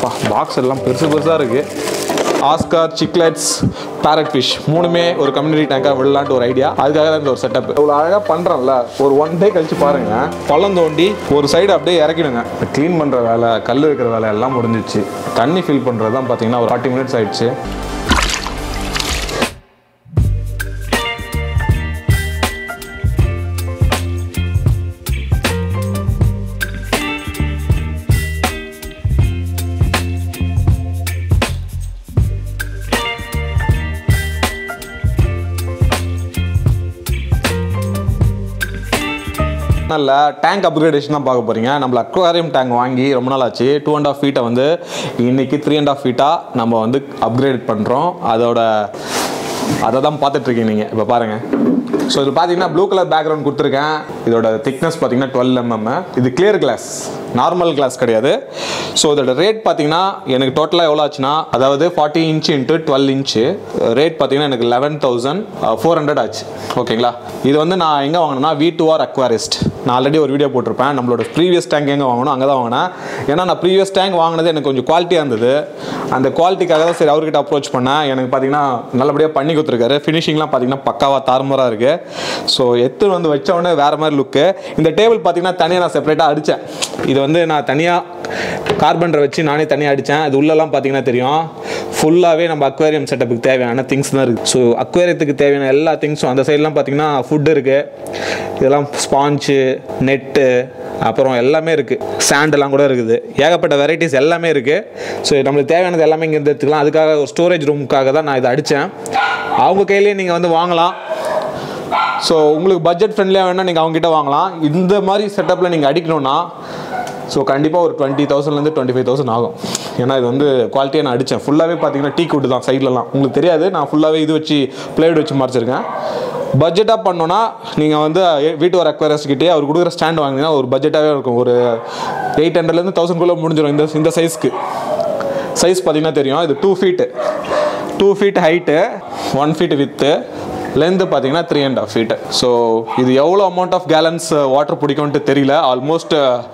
Box எல்லாம் பெருசு பெருசாக இருக்குது ஆஸ்கார் சிக்லெட்ஸ் பேரட் ஃபிஷ் மூணுமே ஒரு கம்யூனிட்டி டேங்காக விடலான்ட்டு ஒரு ஐடியா அதுக்காக தான் இந்த ஒரு செட்டப் இவ்வளோ அழகாக பண்ணுறோம்ல ஒரு ஒன் டே கழிச்சு பாருங்க பள்ளம் தோண்டி ஒரு சைடு அப்படியே இறக்கிடுங்க க்ளீன் பண்ணுற வேலை கல் வைக்கிற வேலை எல்லாம் முடிஞ்சிச்சு தண்ணி ஃபில் பண்ணுறது தான் பார்த்தீங்கன்னா ஒரு ஃபார்ட்டி மினிட்ஸ் ஆயிடுச்சு நல்ல டேங்க் அப்கிரேடேஷன் தான் பார்க்க போறீங்க நம்மள அக்வாரியம் டேங்க் வாங்கி ரொம்ப நாள் ஆச்சு டூ அண்ட் ஆஃப் ஃபீட்டை வந்து இன்னைக்கு த்ரீ அண்ட் ஆஃப் ஃபீட்டாக நம்ம வந்து அப்கிரேட் பண்ணுறோம் அதோட அதை தான் பார்த்துட்டு இருக்கீங்க நீங்கள் இப்போ பாருங்கள் ஸோ இது பார்த்தீங்கன்னா ப்ளூ கலர் பேக்ரவுண்ட் கொடுத்துருக்கேன் இதோட திக்னஸ் பார்த்தீங்கன்னா டுவெல் எம்எம் இது கிளியர் கிளாஸ் நார்மல் கிளாஸ் கிடையாது ஸோ இதோட ரேட் பார்த்தீங்கன்னா எனக்கு டோட்டலாக எவ்வளோ ஆச்சுன்னா அதாவது forty inch into twelve inch rate பார்த்தீங்கன்னா எனக்கு லெவன் தௌசண்ட் ஃபோர் ஹண்ட்ரட் ஆச்சு ஓகேங்களா இது வந்து நான் எங்கே வாங்கினேன்னா வி டூ ஆர் அக்வாரிஸ்ட் நான் ஆல்ரெடி ஒரு வீடியோ போட்டிருப்பேன் நம்மளோட ப்ரீவியஸ் டேங்க் எங்கே வாங்கணும் அங்கே தான் வாங்கினேன் ஏன்னா நான் ப்ரீவியஸ் டேங்க் வாங்கினது எனக்கு கொஞ்சம் குவாலிட்டியாக இருந்தது அந்த குவாலிட்டிக்காக தான் சரி அவர்கிட்ட அப்ரோச் பண்ணேன் எனக்கு பார்த்தீங்கன்னா நல்லபடியாக பண்ணி கொடுத்துருக்காரு ஃபினிஷிங்லாம் பார்த்தீங்கன்னா பக்காவாக தாறுமாறாக இருக்குது ஸோ எத்து வந்து வச்ச உடனே வேறு மாதிரி லுக்கு இந்த டேபிள் பார்த்தீங்கன்னா தனியாக நான் செப்பரேட்டாக அடித்தேன் இது வந்து நான் தனியாக கார்பன்டரை வச்சு நானே தனியாக அடித்தேன் அது உள்ளெல்லாம் பார்த்தீங்கன்னா தெரியும் ஃபுல்லாகவே நம்ம அக்வேரியம் செட்டப்புக்கு தேவையான திங்ஸ் தான் இருக்குது ஸோ அக்வேரியத்துக்கு தேவையான எல்லா திங்ஸும் அந்த சைட்லாம் பார்த்தீங்கன்னா ஃபுட்டு இருக்குது இதெல்லாம் ஸ்பாஞ்சு நெட்டு அப்புறம் எல்லாமே இருக்குது சாண்டெல்லாம் கூட இருக்குது ஏகப்பட்ட வெரைட்டிஸ் எல்லாமே இருக்குது ஸோ நம்மளுக்கு தேவையானது எல்லாமே இங்கே எடுத்துக்கலாம் அதுக்காக ஒரு ஸ்டோரேஜ் ரூமுக்காக தான் நான் இதை அடித்தேன் அவங்க கையிலேயே நீங்கள் வந்து வாங்கலாம் ஸோ உங்களுக்கு பட்ஜெட் ஃப்ரெண்ட்லியாக வேணால் நீங்கள் அவங்ககிட்ட வாங்கலாம் இந்த மாதிரி செட்டப்பில் நீங்கள் அடிக்கணும்னா ஸோ கண்டிப்பாக ஒரு டுவெண்ட்டி தௌசண்ட்லேருந்து டுவெண்ட்டி ஃபைவ் தௌசண்ட் ஆகும் ஏன்னா இது வந்து குவாலிட்டியாக நான் அடித்தேன் ஃபுல்லாகவே பார்த்தீங்கன்னா டீ குட்டு தான் சைட்லலாம் உங்களுக்கு தெரியாது நான் ஃபுல்லாகவே இது வச்சு பிளேவுட் வச்சு மறைச்சிருக்கேன் பட்ஜெட்டாக பண்ணோன்னா நீங்கள் வந்து வீட்டு ஒரு அக்வரஸ் கிட்டே அவர் கொடுக்குற ஸ்டாண்ட் வாங்கினீங்கன்னா ஒரு பட்ஜெட்டாகவே இருக்கும் ஒரு எயிட் ஹண்ட்ரட்லேருந்து தௌசண்ட்குள்ளே முடிஞ்சிடும் இந்த இந்த சைஸ்க்கு சைஸ் பார்த்தீங்கன்னா தெரியும் இது two feet two feet height one feet with length பார்த்தீங்கன்னா three and half feet so இது எவ்வளோ அமௌண்ட் ஆஃப் கேலன்ஸ் வாட்டர் பிடிக்கும்ட்டு தெரியல ஆல்மோஸ்ட்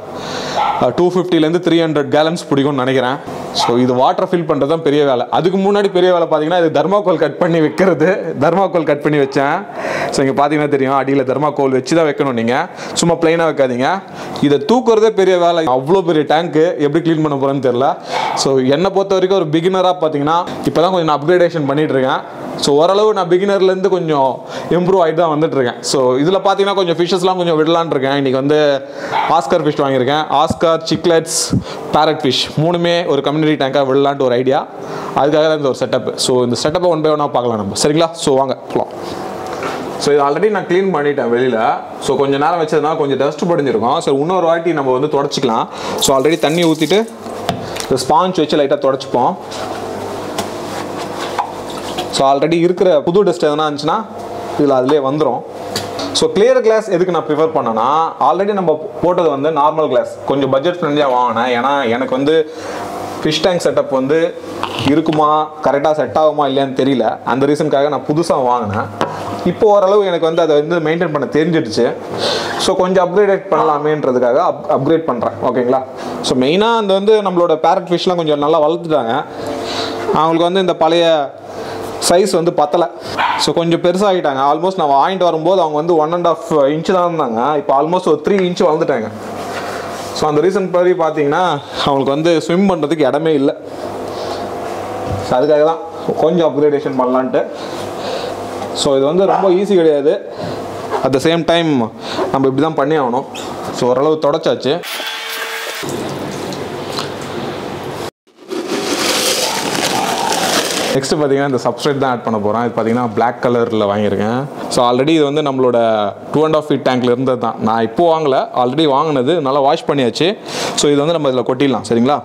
டூ ஃபிஃப்டிலேருந்து த்ரீ ஹண்ட்ரட் கேலன்ஸ் பிடிக்கும்னு நினைக்கிறேன் ஸோ இது வாட்டர் ஃபில் பண்ணுறது தான் பெரிய வேலை அதுக்கு முன்னாடி பெரிய வேலை பார்த்தீங்கன்னா இது தர்மாக்கோல் கட் பண்ணி வைக்கிறது தர்மாக்கோல் கட் பண்ணி வச்சேன் ஸோ இங்கே பார்த்தீங்கன்னா தெரியும் அடியில் தர்மாக்கோல் வச்சு தான் வைக்கணும் நீங்கள் சும்மா ப்ளைனாக வைக்காதீங்க இதை தூக்குறதே பெரிய வேலை அவ்வளோ பெரிய டேங்க்கு எப்படி க்ளீன் பண்ண போகிறேன்னு தெரில ஸோ என்னை பொறுத்த வரைக்கும் ஒரு பிகினராக பார்த்தீங்கன்னா இப்போ தான் கொஞ்சம் நான் அப்கிரேடேஷன் பண்ணிட்டு இருக்கேன் ஸோ ஓரளவு நான் பிகினர்லேருந்து கொஞ்சம் இம்ப்ரூவ் ஆகிட்டு தான் வந்துட்டு இருக்கேன் ஸோ இதில் பார்த்தீங்கன்னா கொஞ்சம் ஃபிஷ்ஷஸ்லாம் கொஞ்சம் விடலான்னு இருக்கேன் இன்றைக்கி வந்து ஆஸ்கார் ஃபிஷ் வாங்கியிருக்கேன் ஆஸ்கார் சிக்லெட்ஸ் பேரட் ஃபிஷ் மூணுமே ஒரு கம்யூனிட்டி டேங்காக விடலான்ட்டு ஒரு ஐடியா அதுக்காக தான் இந்த ஒரு செட்டப் ஸோ இந்த செட்டப்பை ஒன் பை ஒன்னாக பார்க்கலாம் நம்ம சரிங்களா ஸோ வாங்க போகலாம் ஸோ இது ஆல்ரெடி நான் க்ளீன் பண்ணிட்டேன் வெளியில் ஸோ கொஞ்சம் நேரம் வச்சதுனால கொஞ்சம் டஸ்ட் படிஞ்சிருக்கும் ஸோ இன்னொரு வாட்டி நம்ம வந்து தொடச்சிக்கலாம் ஸோ ஆல்ரெடி தண்ணி ஊற்றிட்டு இந்த ஸ்பாஞ்ச் வச்சு லைட்டாக தொடச்சிப்போம் ஸோ ஆல்ரெடி இருக்கிற புது டஸ்ட் எதனா இருந்துச்சுன்னா இதில் அதிலே வந்துடும் ஸோ கிளியர் கிளாஸ் எதுக்கு நான் ப்ரிஃபர் பண்ணேன்னா ஆல்ரெடி நம்ம போட்டது வந்து நார்மல் கிளாஸ் கொஞ்சம் பட்ஜெட் ஃப்ரெண்ட்லியாக வாங்கினேன் ஏன்னா எனக்கு வந்து ஃபிஷ் டேங்க் செட்டப் வந்து இருக்குமா கரெக்டாக செட் ஆகுமா இல்லையான்னு தெரியல அந்த ரீசனுக்காக நான் புதுசாக வாங்கினேன் இப்போ ஓரளவு எனக்கு வந்து அதை வந்து மெயின்டைன் பண்ண தெரிஞ்சிடுச்சு ஸோ கொஞ்சம் அப்கிரேட் பண்ணலாமேன்றதுக்காக அப் அப்கிரேட் பண்ணுறேன் ஓகேங்களா ஸோ மெயினாக அந்த வந்து நம்மளோட பேரட் ஃபிஷ்லாம் கொஞ்சம் நல்லா வளர்த்துட்டாங்க அவங்களுக்கு வந்து இந்த பழைய சைஸ் வந்து பத்தலை ஸோ கொஞ்சம் பெருசாகிட்டாங்க ஆல்மோஸ்ட் நான் வாங்கிட்டு வரும்போது அவங்க வந்து ஒன் அண்ட் ஆஃப் இன்ச்சு தான் இருந்தாங்க இப்போ ஆல்மோஸ்ட் ஒரு த்ரீ இன்ச்சு வளர்ந்துட்டாங்க ஸோ அந்த ரீசன் படி பார்த்தீங்கன்னா அவங்களுக்கு வந்து ஸ்விம் பண்ணுறதுக்கு இடமே இல்லை ஸோ அதுக்காக தான் கொஞ்சம் அப்கிரேடேஷன் பண்ணலான்ட்டு ஸோ இது வந்து ரொம்ப ஈஸி கிடையாது அட் த சேம் டைம் நம்ம இப்படி தான் பண்ணி ஆகணும் ஸோ ஓரளவு தொடச்சாச்சு நெக்ஸ்ட் பார்த்தீங்கன்னா இந்த சப்ஸ்ட்ரேட் தான் ஆட் பண்ண போகிறேன் இது பார்த்தீங்கன்னா பிளாக் கலரில் வாங்கியிருக்கேன் ஸோ ஆல்ரெடி இது வந்து நம்மளோட டூ அண்ட் ஆஃப் ஃபீட் டேங்க்ல இருந்தது தான் நான் இப்போ வாங்கலை ஆல்ரெடி வாங்கினது நல்லா வாஷ் பண்ணியாச்சு ஸோ இது வந்து நம்ம இதில் கொட்டிடலாம் சரிங்களா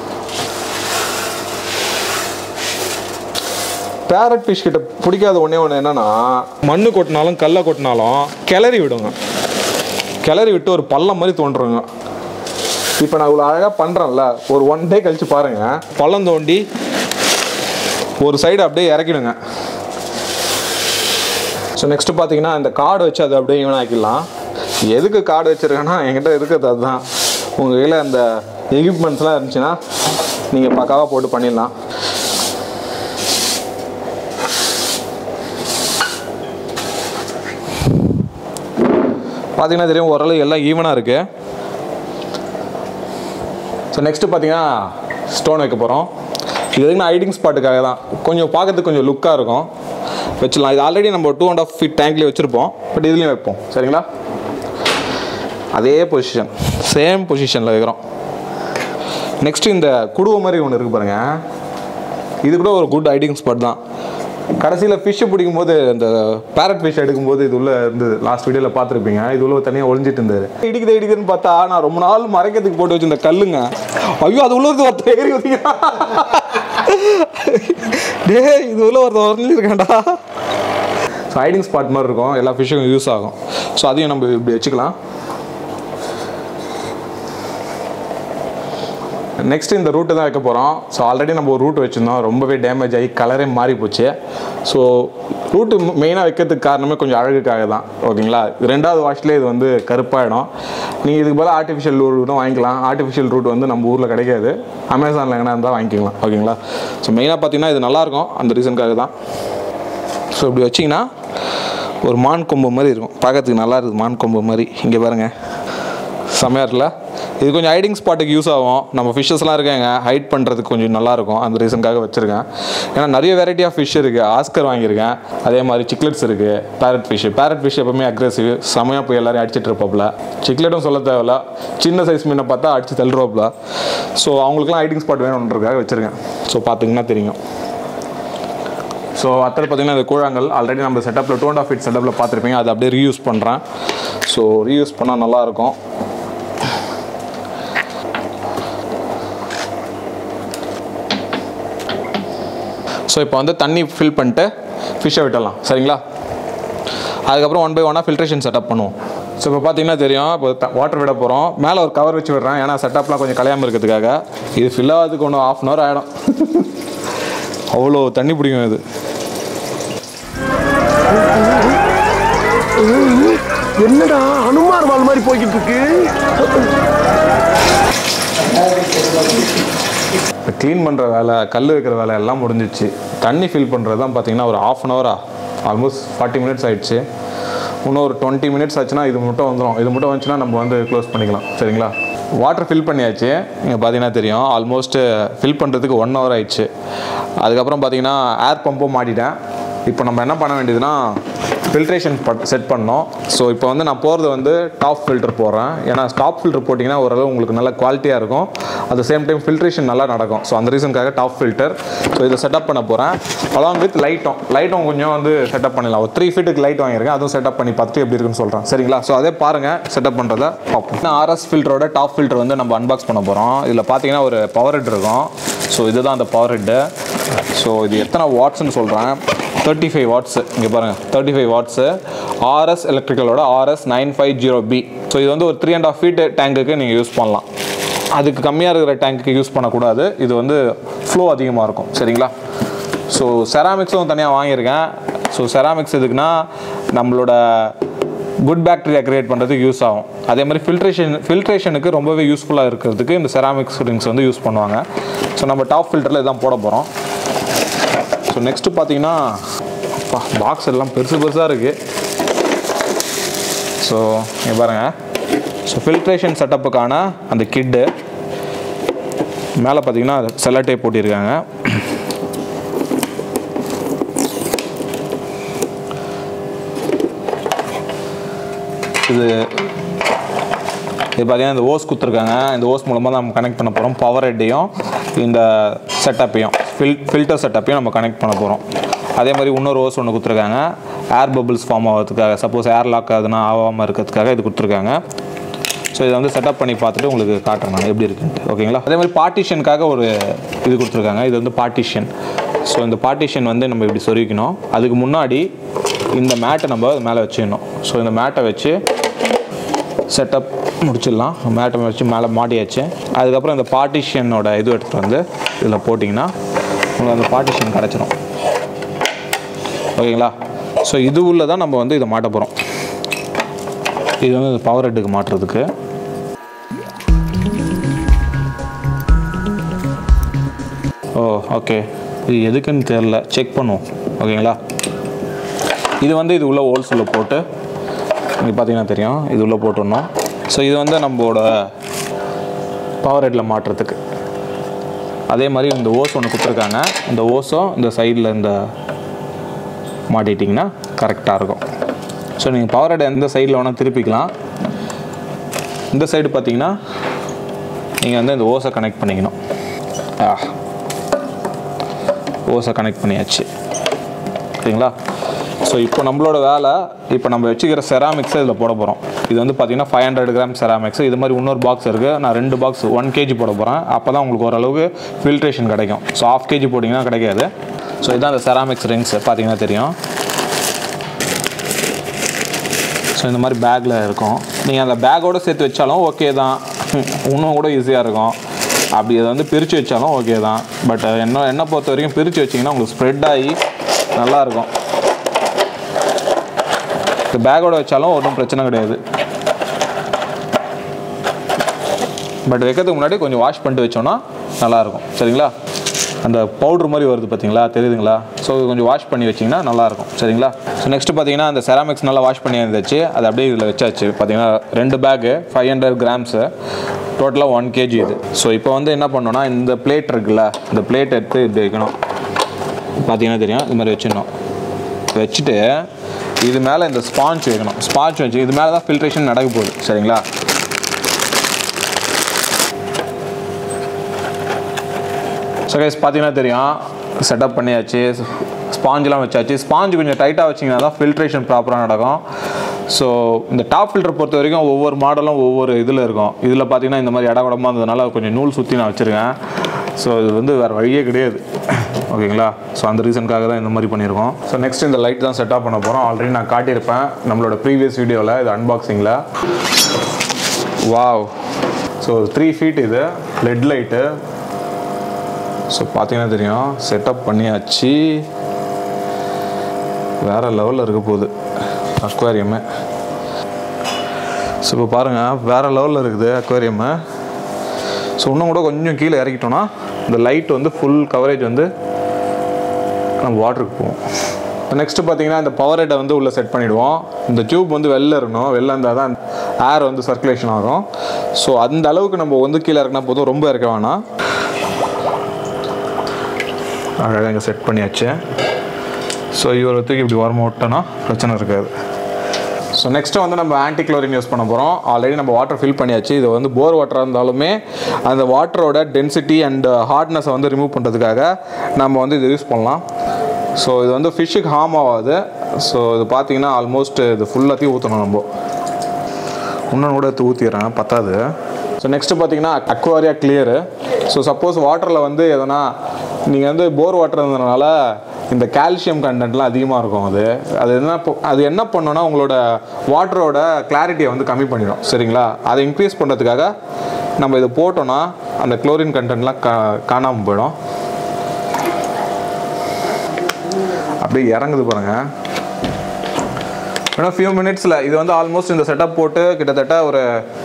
பேரட் ஃபிஷ் கிட்ட பிடிக்காத ஒன்றே ஒன்று என்னன்னா மண்ணு கொட்டினாலும் கல்லை கொட்டினாலும் கிளறி விடுங்க கிளறி விட்டு ஒரு பள்ளம் மாதிரி தோன்றுங்க இப்போ நான் இவ்வளோ அழகாக பண்ணுறேன்ல ஒரு ஒன் டே கழிச்சு பாருங்கள் பள்ளம் தோண்டி ஒரு சைடு அப்படியே இறக்கிடுங்க ஸோ நெக்ஸ்ட்டு பார்த்தீங்கன்னா இந்த கார்டு வச்சு அதை அப்படியே ஈவன் ஆக்கிடலாம் எதுக்கு கார்டு வச்சுருக்கேன்னா என்கிட்ட இருக்கிறது அதுதான் உங்கள் கையில் அந்த எக்யூப்மெண்ட்ஸ்லாம் இருந்துச்சுன்னா நீங்கள் பக்காவாக போட்டு பண்ணிடலாம் பார்த்தீங்கன்னா தெரியும் ஓரளவு எல்லாம் ஈவனாக இருக்குது ஸோ நெக்ஸ்ட்டு பார்த்தீங்கன்னா ஸ்டோன் வைக்க போகிறோம் இது எதுக்குன்னா ஹைடிங் ஸ்பாட்டுக்காக தான் கொஞ்சம் பார்க்கறதுக்கு கொஞ்சம் லுக்காக இருக்கும் வச்சிடலாம் இது ஆல்ரெடி நம்ம டூ அண்ட் ஆஃப் ஃபீட் டேங்க்லேயே வச்சுருப்போம் பட் இதுலேயும் வைப்போம் சரிங்களா அதே பொசிஷன் சேம் பொசிஷனில் வைக்கிறோம் நெக்ஸ்ட்டு இந்த குடுவை மாதிரி ஒன்று இருக்குது பாருங்கள் இது கூட ஒரு குட் ஹைடிங் ஸ்பாட் தான் கடைசியில் ஃபிஷ்ஷை பிடிக்கும் போது இந்த பேரட் ஃபிஷ் எடுக்கும்போது இது உள்ள இருந்தது லாஸ்ட் வீடியோவில் பார்த்துருப்பீங்க இது உள்ள தனியாக ஒளிஞ்சிட்டு இருந்தது இடிக்குது இடிக்குதுன்னு பார்த்தா நான் ரொம்ப நாள் மறைக்கிறதுக்கு போட்டு வச்சிருந்த கல்லுங்க ஐயோ அது உள்ள இருந்து ஒருத்தர் ஏறி வந்தீங்க டேய் இது உள்ள ஒருத்தர் வரலிருக்கேன்டா ஸோ ஹைடிங் ஸ்பாட் மாதிரி இருக்கும் எல்லா ஃபிஷ்ஷுக்கும் யூஸ் ஆகும் ஸோ அதையும் நம்ம இப்படி வச்சுக்கலாம் நெக்ஸ்ட் இந்த ரூட்டு தான் வைக்க போகிறோம் ஸோ ஆல்ரெடி நம்ம ஒரு ரூட் வச்சுருந்தோம் ரொம்பவே டேமேஜ் ஆகி கலரே மாறி போச்சு ஸோ ரூட்டு மெயினாக வைக்கிறதுக்கு காரணமே கொஞ்சம் அழகுக்காக தான் ஓகேங்களா ரெண்டாவது வாஷ்லேயே இது வந்து கருப்பாயிடும் நீங்கள் இதுக்கு பதிலாக ஆர்டிஃபிஷியல் ரூட்டும் வாங்கிக்கலாம் ஆர்டிஃபிஷியல் ரூட் வந்து நம்ம ஊரில் கிடைக்காது அமேசானில் எங்கன்னா இருந்தால் வாங்கிக்கலாம் ஓகேங்களா ஸோ மெயினாக பார்த்தீங்கன்னா இது நல்லாயிருக்கும் அந்த ரீசனுக்காக தான் ஸோ இப்படி வச்சிங்கன்னா ஒரு மான் கொம்பு மாதிரி இருக்கும் பார்க்கறதுக்கு நல்லா இருக்குது மான் கொம்பு மாதிரி இங்கே பாருங்கள் செம்மையாக இருக்குல்ல இது கொஞ்சம் ஹைடிங் ஸ்பாட்டுக்கு யூஸ் ஆகும் நம்ம ஃபிஷ்ஷஸ்லாம் இருக்காங்க ஹைட் பண்ணுறதுக்கு கொஞ்சம் நல்லாயிருக்கும் அந்த ரீசனுக்காக வச்சுருக்கேன் ஏன்னா நிறைய வெரைட்டி ஆஃப் ஃபிஷ் இருக்குது ஆஸ்கர் வாங்கியிருக்கேன் அதே மாதிரி சிக்லெட்ஸ் இருக்குது பேரட் ஃபிஷ் பேரட் ஃபிஷ் எப்பவுமே அக்ரெசிவ் செமையாக போய் எல்லாரையும் அடிச்சிட்டு இருப்பாப்புல சிக்லெட்டும் சொல்ல தேவையில்ல சின்ன சைஸ் மீனை பார்த்தா அடித்து தள்ளுறாப்புல ஸோ அவங்களுக்குலாம் ஹைடிங் ஸ்பாட் வேணுன்றதுக்காக வச்சுருக்கேன் ஸோ பார்த்தீங்கன்னா தெரியும் ஸோ அத்தனை பார்த்தீங்கன்னா இந்த கூழாங்கல் ஆல்ரெடி நம்ம செட்டப்பில் டூ அண்ட் ஆஃப் ஃபீட் செட்டப்பில் பார்த்துருப்பீங்க அதை அப்படியே ரீயூஸ் பண்ணுறேன் ஸோ ரீயூஸ் பண்ணால் நல்லாயிருக்கும் ஸோ இப்போ வந்து தண்ணி ஃபில் பண்ணிட்டு ஃபிஷ்ஷை விட்டலாம் சரிங்களா அதுக்கப்புறம் ஒன் பை ஒன்னாக ஃபில்ட்ரேஷன் செட்டப் பண்ணுவோம் ஸோ இப்போ பார்த்தீங்கன்னா தெரியும் இப்போ வாட்டர் விட போகிறோம் மேலே ஒரு கவர் வச்சு விடுறேன் ஏன்னா செட்டப்லாம் கொஞ்சம் கலையாமல் இருக்கிறதுக்காக இது ஃபில் ஆகிறதுக்கு ஒன்று ஆஃப் அன் ஹவர் ஆகிடும் அவ்வளோ தண்ணி பிடிக்கும் இது என்னடா அனுமார் வால் மாதிரி போய்கிட்டு இருக்கு இப்போ க்ளீன் பண்ணுற வேலை கல் வைக்கிற வேலை எல்லாம் முடிஞ்சிச்சு தண்ணி ஃபில் பண்ணுறது தான் பார்த்தீங்கன்னா ஒரு ஆஃப் அன் ஹவரா ஆல்மோஸ்ட் ஃபார்ட்டி மினிட்ஸ் ஆயிடுச்சு இன்னும் ஒரு டுவெண்ட்டி மினிட்ஸ் ஆச்சுன்னா இது மட்டும் வந்துடும் இது மட்டும் வந்துச்சுன்னா நம்ம வந்து க்ளோஸ் பண்ணிக்கலாம் சரிங்களா வாட்டர் ஃபில் பண்ணியாச்சு இங்கே பார்த்தீங்கன்னா தெரியும் ஆல்மோஸ்ட் ஃபில் பண்ணுறதுக்கு ஒன் ஹவர் ஆயிடுச்சு அதுக்கப்புறம் பார்த்தீங்கன்னா ஏர் பம்பும் மாட்டிட்டேன் இப்போ நம்ம என்ன பண்ண வேண்டியதுன்னா ஃபில்ட்ரேஷன் செட் பண்ணோம் ஸோ இப்போ வந்து நான் போகிறது வந்து டாப் ஃபில்டர் போடுறேன் ஏன்னா டாப் ஃபில்டர் போட்டிங்கன்னா ஓரளவு உங்களுக்கு நல்ல குவாலிட்டியாக இருக்கும் அட் சேம் டைம் ஃபில்ட்ரேஷன் நல்லா நடக்கும் ஸோ அந்த ரீசனுக்காக டாப் ஃபில்டர் ஸோ இதை செட்டப் பண்ண போகிறேன் அலாங் வித் லைட்டும் லைட்டும் கொஞ்சம் வந்து செட்டப் பண்ணிடலாம் ஒரு த்ரீ ஃபீட்டுக்கு லைட் வாங்கியிருக்கேன் அதுவும் செட்டப் பண்ணி பார்த்துட்டு எப்படி இருக்குன்னு சொல்கிறேன் சரிங்களா ஸோ அதே பாருங்கள் செட்டப் பண்ணுறத பார்ப்போம் ஆர்எஸ் ஃபில்டரோட டாப் ஃபில்டர் வந்து நம்ம அன்பாக்ஸ் பண்ண போகிறோம் இதில் பார்த்தீங்கன்னா ஒரு பவர் ஹெட் இருக்கும் ஸோ இதுதான் அந்த பவர் ஹெட்டு ஸோ இது எத்தனை வாட்ஸ்னு சொல்கிறேன் தேர்ட்டி ஃபைவ் வாட்ஸு இங்கே பாருங்கள் தேர்ட்டி ஃபைவ் வாட்ஸு ஆர்எஸ் எலக்ட்ரிக்கலோட RS nine five zero P so இது வந்து ஒரு த்ரீ அண்ட் ஆஃப் ஃபீட் டேங்குக்கு நீங்கள் யூஸ் பண்ணலாம் அதுக்கு கம்மியாக இருக்கிற டேங்க்குக்கு யூஸ் பண்ணக்கூடாது இது வந்து ஃப்ளோ அதிகமாக இருக்கும் சரிங்களா ஸோ செராமிக்ஸும் தனியாக வாங்கியிருக்கேன் ஸோ செராமிக்ஸ் எதுக்குன்னா நம்மளோட குட் பாக்டீரியா கிரியேட் பண்ணுறதுக்கு யூஸ் ஆகும் அதே மாதிரி ஃபில்ட்ரேஷன் ஃபில்ட்ரேஷனுக்கு ரொம்பவே யூஸ்ஃபுல்லாக இருக்கிறதுக்கு இந்த செராமிக்ஸ் ரிங்ஸ் வந்து யூஸ் பண்ணுவாங்க ஸோ நம்ம டாப் ஃபில்டரில் இதான் போட போகிறோம் ஸோ நெக்ஸ்ட்டு பார்த்தீங்கன்னா பாக்ஸ் எல்லாம் பெருசு பெருசாக இருக்குது ஸோ இங்கே பாருங்கள் ஸோ ஃபில்ட்ரேஷன் செட்டப்புக்கான அந்த கிட்டு மேலே பார்த்தீங்கன்னா செல்லட்டே போட்டிருக்காங்க இது இது பார்த்தீங்கன்னா இந்த ஓஸ் கொடுத்துருக்காங்க இந்த ஓஸ் மூலமாக தான் நம்ம கனெக்ட் பண்ண போகிறோம் பவர் ஹெட்டையும் இந்த செட்டப்பையும் ஃபில் ஃபில்டர் செட்டப்பையும் நம்ம கனெக்ட் பண்ண போகிறோம் அதே மாதிரி இன்னொரு ஓஸ் ஒன்று கொடுத்துருக்காங்க ஏர் பபிள்ஸ் ஃபார்ம் ஆகிறதுக்காக சப்போஸ் ஏர் லாக் ஆகுதுன்னா ஆகாமல் இருக்கிறதுக்காக இது கொடுத்துருக்காங்க ஸோ இதை வந்து செட்டப் பண்ணி பார்த்துட்டு உங்களுக்கு காட்டுறேன் நான் எப்படி இருக்குன்ட்டு ஓகேங்களா அதே மாதிரி பார்ட்டிஷனுக்காக ஒரு இது கொடுத்துருக்காங்க இது வந்து பார்ட்டிஷன் ஸோ இந்த பார்ட்டிஷன் வந்து நம்ம இப்படி சொருவிக்கணும் அதுக்கு முன்னாடி இந்த மேட்டை நம்ம மேலே வச்சிடணும் ஸோ இந்த மேட்டை வச்சு செட்டப் முடிச்சிடலாம் மேட்டை வச்சு மேலே மாட்டியாச்சு அதுக்கப்புறம் இந்த பார்ட்டிஷனோட இது எடுத்துகிட்டு வந்து இதில் போட்டிங்கன்னா உங்களுக்கு அந்த பார்ட்டிஷன் கிடச்சிரும் ஓகேங்களா ஸோ இது உள்ள தான் நம்ம வந்து இதை மாட்ட போகிறோம் இது வந்து பவர் ஹெட்டுக்கு மாட்டுறதுக்கு ஓ ஓகே இது எதுக்குன்னு தெரில செக் பண்ணுவோம் ஓகேங்களா இது வந்து இது உள்ள ஹோல்ஸ் உள்ள போட்டு இங்கே பார்த்தீங்கன்னா தெரியும் இது உள்ள போட்டுடணும் ஸோ இது வந்து நம்மளோட பவர் ஹெட்டில் மாட்டுறதுக்கு அதே மாதிரி இந்த ஓஸ் ஒன்று கொடுத்துருக்காங்க இந்த ஓஸும் இந்த சைடில் இந்த மாட்டிட்டிங்கன்னா கரெக்டாக இருக்கும் ஸோ நீங்கள் பவர் ஹெட் எந்த சைடில் வேணால் திருப்பிக்கலாம் இந்த சைடு பார்த்தீங்கன்னா நீங்கள் வந்து இந்த ஓஸை கனெக்ட் பண்ணிக்கணும் ஆ ஓஸை கனெக்ட் பண்ணியாச்சு சரிங்களா ஸோ இப்போ நம்மளோட வேலை இப்போ நம்ம வச்சுக்கிற செராமிக்ஸை இதில் போட போகிறோம் இது வந்து பார்த்தீங்கன்னா ஃபைவ் ஹண்ட்ரட் கிராம் செராமிக்ஸ் இது மாதிரி இன்னொரு பாக்ஸ் இருக்குது நான் ரெண்டு பாக்ஸ் ஒன் கேஜி போட போகிறேன் அப்போ தான் உங்களுக்கு ஓரளவுக்கு ஃபில்ட்ரேஷன் கிடைக்கும் ஸோ ஆஃப் கேஜி போட்டிங்கன்னா கிடைக்காது ஸோ இதுதான் அந்த செராமிக்ஸ் ரிங்ஸ் பார்த்தீங்கன்னா தெரியும் ஸோ இந்த மாதிரி பேக்கில் இருக்கும் நீங்கள் அந்த பேக்கோடு சேர்த்து வச்சாலும் ஓகே தான் இன்னும் கூட ஈஸியாக இருக்கும் அப்படி அதை வந்து பிரித்து வச்சாலும் ஓகே தான் பட் என்ன என்ன பொறுத்த வரைக்கும் பிரித்து வச்சிங்கன்னா உங்களுக்கு ஸ்ப்ரெட் ஆகி நல்லாயிருக்கும் இந்த பேக்கோட வச்சாலும் ஒன்றும் பிரச்சனை கிடையாது பட் வைக்கிறதுக்கு முன்னாடி கொஞ்சம் வாஷ் பண்ணிட்டு வச்சோன்னா நல்லாயிருக்கும் சரிங்களா அந்த பவுட்ரு மாதிரி வருது பார்த்தீங்களா தெரியுதுங்களா ஸோ இது கொஞ்சம் வாஷ் பண்ணி வச்சிங்கன்னா நல்லாயிருக்கும் சரிங்களா ஸோ நெக்ஸ்ட்டு பார்த்தீங்கன்னா அந்த செராமிக்ஸ் நல்லா வாஷ் பண்ணி இருந்துச்சு அது அப்படியே இதில் வச்சாச்சு பார்த்தீங்கன்னா ரெண்டு பேக்கு ஃபைவ் ஹண்ட்ரட் கிராம்ஸு டோட்டலாக ஒன் கேஜி இது ஸோ இப்போ வந்து என்ன பண்ணோன்னா இந்த பிளேட் இருக்குல்ல இந்த பிளேட் எடுத்து இப்படி வைக்கணும் பார்த்தீங்கன்னா தெரியும் இது மாதிரி வச்சிடணும் வச்சுட்டு இது மேலே இந்த ஸ்பாஞ்ச் வைக்கணும் ஸ்பாஞ்ச் வச்சு இது மேலே தான் ஃபில்ட்ரேஷன் நடக்க போகுது சரிங்களா ஸோ கைஸ் பார்த்தீங்கன்னா தெரியும் செட்டப் பண்ணியாச்சு ஸ்பாஞ்செலாம் வச்சாச்சு ஸ்பாஞ்ச் கொஞ்சம் டைட்டாக வச்சிங்கன்னா தான் ஃபில்ட்ரேஷன் ப்ராப்பராக நடக்கும் ஸோ இந்த டாப் ஃபில்டர் பொறுத்த வரைக்கும் ஒவ்வொரு மாடலும் ஒவ்வொரு இதில் இருக்கும் இதில் பார்த்தீங்கன்னா இந்த மாதிரி இடகுடமாக இருந்ததுனால கொஞ்சம் நூல் சுற்றி நான் வச்சுருக்கேன் ஸோ இது வந்து வேறு வழியே கிடையாது ஓகேங்களா ஸோ அந்த ரீசனுக்காக தான் இந்த மாதிரி பண்ணியிருக்கோம் ஸோ நெக்ஸ்ட் இந்த லைட் தான் செட்டப் பண்ண போகிறோம் ஆல்ரெடி நான் காட்டியிருப்பேன் நம்மளோட ப்ரீவியஸ் வீடியோவில் இது அன்பாக்சிங்கில் வாவ் ஸோ த்ரீ ஃபீட் இது லெட் லைட்டு ஸோ பார்த்தீங்கன்னா தெரியும் செட்டப் பண்ணியாச்சு வேறு லெவலில் இருக்க போகுது அக்வாரியமு ஸோ இப்போ பாருங்கள் வேறு லெவலில் இருக்குது அக்வாரியமு ஸோ இன்னும் கூட கொஞ்சம் கீழே இறக்கிட்டோன்னா இந்த லைட் வந்து ஃபுல் கவரேஜ் வந்து நம்ம வாட்டருக்கு போவோம் நெக்ஸ்ட்டு பார்த்தீங்கன்னா இந்த பவர் ஹெட்டை வந்து உள்ளே செட் பண்ணிவிடுவோம் இந்த டியூப் வந்து வெளில இருக்கணும் வெளில இருந்தால் தான் ஏர் வந்து சர்க்குலேஷன் ஆகும் ஸோ அந்த அளவுக்கு நம்ம வந்து கீழே இறக்கினா போதும் ரொம்ப இறக்க வேணாம் அழகாக இங்கே செட் பண்ணியாச்சு ஸோ இவரை தூக்கி இப்படி வரமா விட்டோன்னா பிரச்சனை இருக்காது ஸோ நெக்ஸ்ட்டு வந்து நம்ம ஆன்டி குளோரின் யூஸ் பண்ண போகிறோம் ஆல்ரெடி நம்ம வாட்டர் ஃபில் பண்ணியாச்சு இது வந்து போர் வாட்டராக இருந்தாலுமே அந்த வாட்டரோட டென்சிட்டி அண்ட் ஹார்ட்னஸை வந்து ரிமூவ் பண்ணுறதுக்காக நம்ம வந்து இது யூஸ் பண்ணலாம் ஸோ இது வந்து ஃபிஷ்ஷுக்கு ஹார்ம் ஆகாது ஸோ இது பார்த்தீங்கன்னா ஆல்மோஸ்ட் இது ஃபுல்லாத்தையும் ஊற்றணும் நம்ம இன்னும் கூட எடுத்து ஊற்றிடுறேன் பத்தாது ஸோ நெக்ஸ்ட்டு பார்த்தீங்கன்னா அக்வாரியா கிளியரு ஸோ சப்போஸ் வாட்டரில் வந்து எதனா நீங்கள் வந்து போர் வாட்டர் இருந்ததுனால இந்த கால்சியம் கண்டென்ட்லாம் அதிகமாக இருக்கும் அது அது என்ன பொ- அது என்ன பண்ணுன்னா உங்களோட வாட்டரோட கிளாரிட்டியை வந்து கம்மி பண்ணிடும் சரிங்களா அதை இன்க்ரீஸ் பண்ணுறதுக்காக நம்ம இதை போட்டோன்னா அந்த குளோரின் கண்டென்ட்லாம் கா காணாமல் போயிடும் அப்படியே இறங்குது பாருங்கள் இன்னும் ஃபியூ மினிட்ஸில் இது வந்து ஆல்மோஸ்ட் இந்த செட்டப் போட்டு கிட்டத்தட்ட ஒரு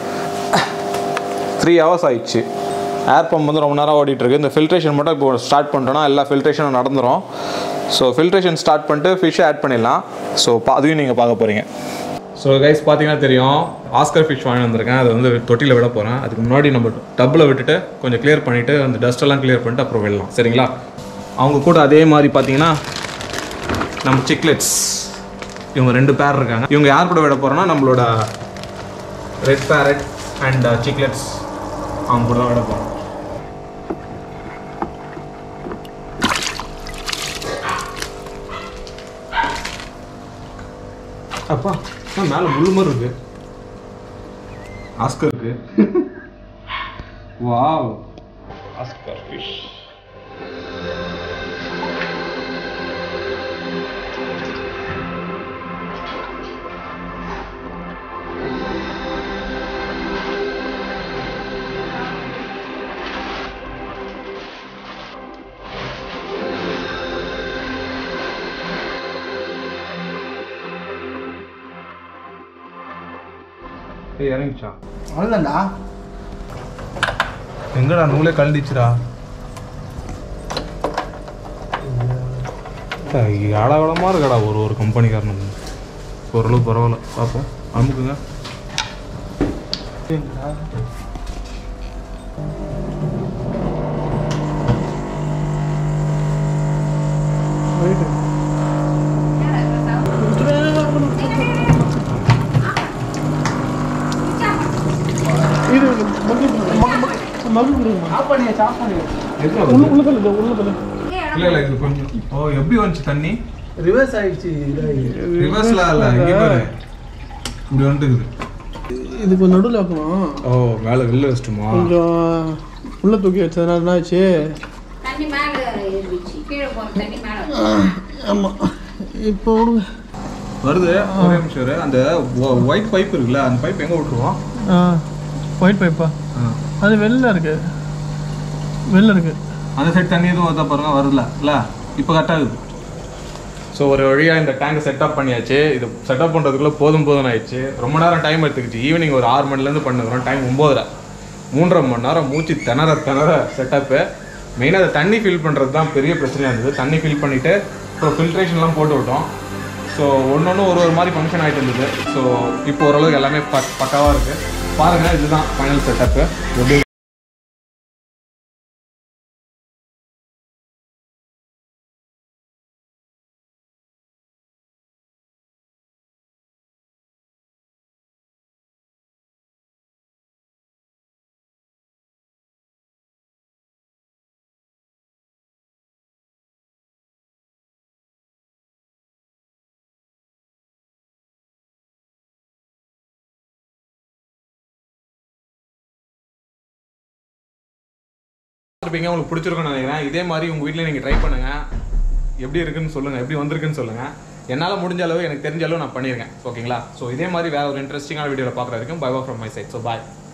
த்ரீ ஹவர்ஸ் ஆயிடுச்சு ஏர் பம்ப் வந்து ரொம்ப நேரம் ஓடிட்டு இருக்கு இந்த ஃபில்ட்ரேஷன் மட்டும் இப்போ ஸ்டார்ட் பண்ணிட்டோம்னா எல்லா ஃபில்ட்ரேஷனும் நடந்துரும் ஸோ ஃபில்ட்ரேஷன் ஸ்டார்ட் பண்ணிட்டு ஃபிஷ்ஷை ஆட் பண்ணிடலாம் ஸோ அதையும் நீங்கள் பார்க்க போகிறீங்க ஸோ கைஸ் பார்த்தீங்கன்னா தெரியும் ஆஸ்கர் ஃபிஷ் வாங்கி வந்திருக்கேன் அதை வந்து தொட்டியில் விட போகிறேன் அதுக்கு முன்னாடி நம்ம டப்பில் விட்டுட்டு கொஞ்சம் க்ளியர் பண்ணிவிட்டு அந்த dust எல்லாம் க்ளியர் பண்ணிட்டு அப்புறம் விடலாம் சரிங்களா அவங்க கூட அதே மாதிரி பார்த்தீங்கன்னா நம்ம சிக்லெட்ஸ் இவங்க ரெண்டு பேர் இருக்காங்க இவங்க யார் கூட விட போகிறோன்னா நம்மளோட ரெட் பேரட் அண்ட் சிக்லெட்ஸ் அவங்க கூட தான் விட போகிறோம் அப்பா என்ன மேலே முள்ளு மாதிரி இருக்கு ஆஸ்கர் இருக்கு வாவ் ஆஸ்கர் ஃபிஷ் ஏய் இறங்கிச்சா அவ்வளோதான்டா எங்கடா நூலே கழண்டிச்சுடா ஏடாகடமாக இருக்கடா ஒரு ஒரு கம்பெனிக்காரனுக்கு ஓரளவு பரவாயில்ல பார்ப்போம் அமுக்குங்க இது மகு மகு மகு கொடுங்க உள்ள உள்ள தள்ளு உள்ள தள்ளு இல்லை இல்லை இது கொஞ்சம் ஓ எப்படி வந்துச்சு தண்ணி ரிவர்ஸ் ஆயிடுச்சு ரிவர்ஸ்ல இல்ல இங்க பாரு இப்படி வந்துட்டுக்குது இதுக்கு நடுவில் வைக்கணும் ஓ மேலே வெளில வச்சிட்டுமா கொஞ்சம் உள்ள தூக்கி வச்சதுனால என்ன ஆச்சு தண்ணி மேலே இருந்துச்சு கீழே போன தண்ணி மேலே ஆமாம் இப்போ விடுங்க வருது ஒரே நிமிஷம் இரு. அந்த ஒயிட் பைப் இருக்குல்ல அந்த பைப் எங்க விட்டுருவோம் ஆ ஒயிட் பைப்பா அது வெளில இருக்கு வெளில இருக்கு அந்த சைடு தண்ணி எதுவும் வருதா பாருங்க வருதுல இல்ல இப்போ கரெக்டாக இருக்குது ஸோ ஒரு வழியாக இந்த டேங்கை செட்டப் பண்ணியாச்சு இது செட்டப் பண்ணுறதுக்குள்ள போதும் போதும் ஆயிடுச்சு ரொம்ப நேரம் டைம் எடுத்துக்கிச்சு ஈவினிங் ஒரு ஆறு மணிலேருந்து பண்ணுறோம் டைம் ஒம்போதரை மூன்றரை மணி நேரம் மூச்சு திணற திணற செட்டப்பு மெயினாக அதை தண்ணி ஃபில் பண்ணுறது தான் பெரிய பிரச்சனையாக இருந்தது தண்ணி ஃபில் பண்ணிவிட்டு அப்புறம் ஃபில்ட்ரேஷன்லாம் போட்டு விட்டோம் ஸோ ஒன்று ஒன்று ஒரு ஒரு மாதிரி ஃபங்க்ஷன் ஆகிட்டு இருந்தது ஸோ இப்போ ஓரளவுக்கு எல்லாமே பக் பக்காவாக இருக்குது பாருங்கள் இதுதான் ஃபைனல் செட்டப்பு எப்படி இருப்பீங்க உங்களுக்கு பிடிச்சிருக்கும்னு நினைக்கிறேன் இதே மாதிரி உங்கள் வீட்டில் நீங்கள் ட்ரை பண்ணுங்கள் எப்படி இருக்குன்னு சொல்லுங்கள் எப்படி வந்திருக்குன்னு சொல்லுங்கள் என்னால் முடிஞ்ச அளவு எனக்கு தெரிஞ்ச அளவு நான் பண்ணியிருக்கேன் ஓகேங்களா ஸோ இதே மாதிரி வேற ஒரு இன்ட்ரெஸ்டிங்கான வீடியோவில் பார்க்குற வரைக்கும் bye from my side so bye